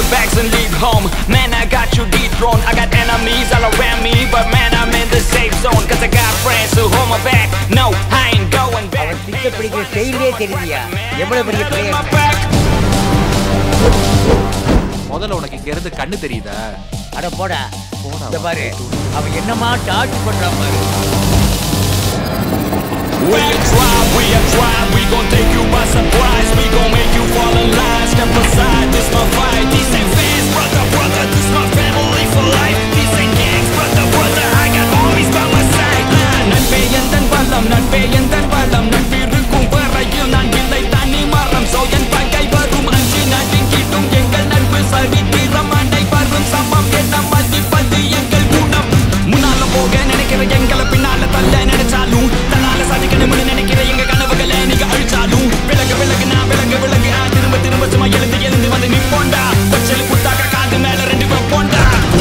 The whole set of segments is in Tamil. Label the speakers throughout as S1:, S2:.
S1: your bags and leave home. Man, I got you dethroned. I got enemies all around me, but man, I'm in the safe zone. Cause I got friends who hold my back. No, I ain't going back.
S2: அவன் பிச்சை பிடிக்கிற ஸ்டைலே தெரியுதியா எவ்வளவு பெரிய
S1: My
S2: பிளேயர்
S1: back.
S3: முதல்ல உனக்கு இங்க இருந்து கண்ணு தெரியுதா
S2: அட போடா இந்த பாரு அவன் என்னமா டார்ச் பண்றான் பாரு
S1: We are tribe, we are tribe, we gon' take you by surprise. We gon' make you fall in line. Step aside, this my fight. These ain't fans, brother, brother, this my family for life. These ain't gangs, brother, brother, I got armies by my side. Ah, நட்பே எந்தன் பலம், நட்பே எந்தன் பலம், நட்பிருக்கும் வரையில் நான் இல்லை தனி மரம். So என் பகை வரும் அஞ்சு நாட்டின் கிட்டும் எங்கள் நட்பு சரித்திரம் அண்டை வரும் சமம் என்ன மதிப்பது எங்கள் குணம் முன்னால போக நினைக்கிற எங்களை பின்னால தள்ள நினைச்சாலும் தன்னால சாதிக்கணும்னு நினைக்கிற எங்க கனவுகளை நீங்க அழிச்சாலும் விலகு விலகு நான் விலகு விலகு ஆ, திரும்ப திரும்ப சும்மா எழுந்து எழுந்து வந்து நிப்போண்டா பச்சளி புத்தாக்க காது மேல ரெண்டு வைப்போண்டா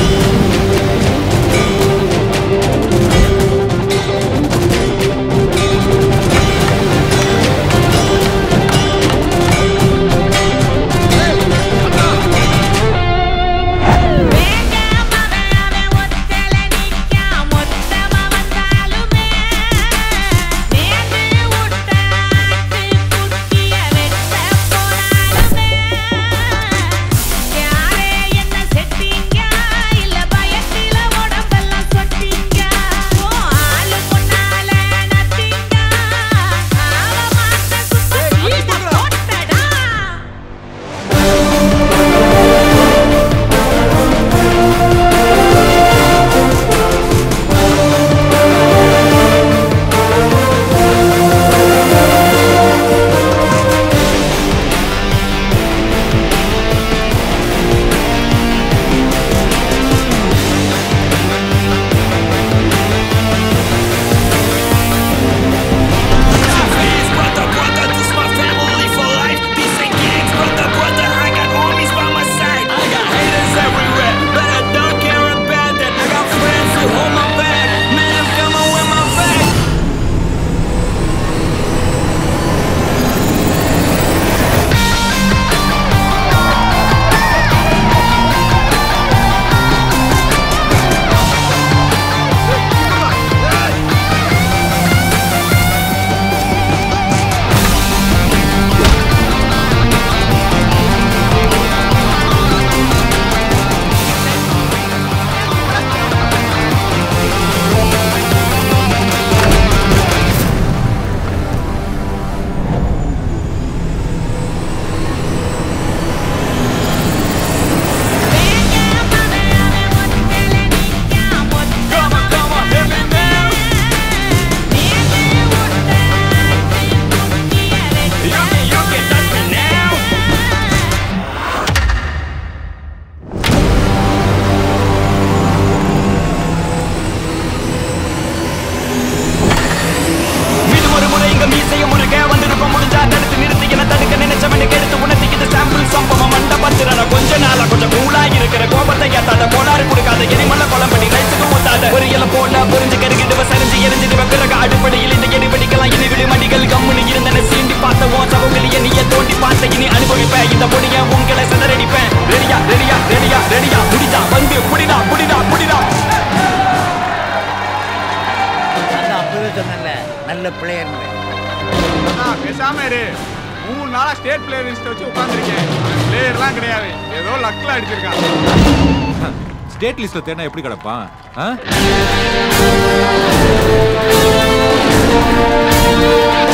S1: Please, brother, brother, this my family for life. These ain't gangs, brother, brother, I got armies by my side. I got haters everywhere, but I don't care about that. I got friends who hold my back. Man, I'm coming with my back. Come on, come on, hit me now. You can, you can touch me now. மீண்டும் ஒரு முறை இங்க மீசைய முருக வந்திருப்ப முடிஞ்சா தடுத்து நிறுத்தி என தடுக்க நினைச்சவனு கெடுத்து உணர்த்தி இது சாம்பிள் சம்பவம் மண்ட பத்திரன கொஞ்ச நாளா கொஞ்சம் கூலா இருக்கிற கோபத்தை ஏத்தாத கோளாறு கொடுக்காத எரிமல குளம்படி ரைஸுக்கு ஊத்தாத ஒரு இல போல புரிஞ்சு கருகிடுவ சரிஞ்சு எரிஞ்சிடுவ பிறகு அடிப்படையில் இந்த எடி வெடிக்கலாம் இனி விடு மடிகள் கம்முனு இருந்தன சீண்டி பார்த்த ஓ சவங்களிய நீய தோண்டி பார்த்த இனி அனுபவிப்பேன் இந்த பொடிய உங்களை சிதறடிப்பேன் ரெடியா ரெடியா ரெடியா ரெடியா புடிடா வந்து புடிடா புடிடா புடிடா
S2: அதான் அப்பவே சொன்னேன்ல நல்ல பிளேயர்னு
S4: அண்ணா, பேசாம இரு மூணு நாளா ஸ்டேட் பிளேயர் லிஸ்ட் வச்சு உட்காந்துருக்கேன் பிளேயர்லாம் கிடையாது ஏதோ லக்ல அடிச்சிருக்கான்
S3: ஸ்டேட் லிஸ்ட்ல தேடினா எப்படி கிடப்பான் ஆ?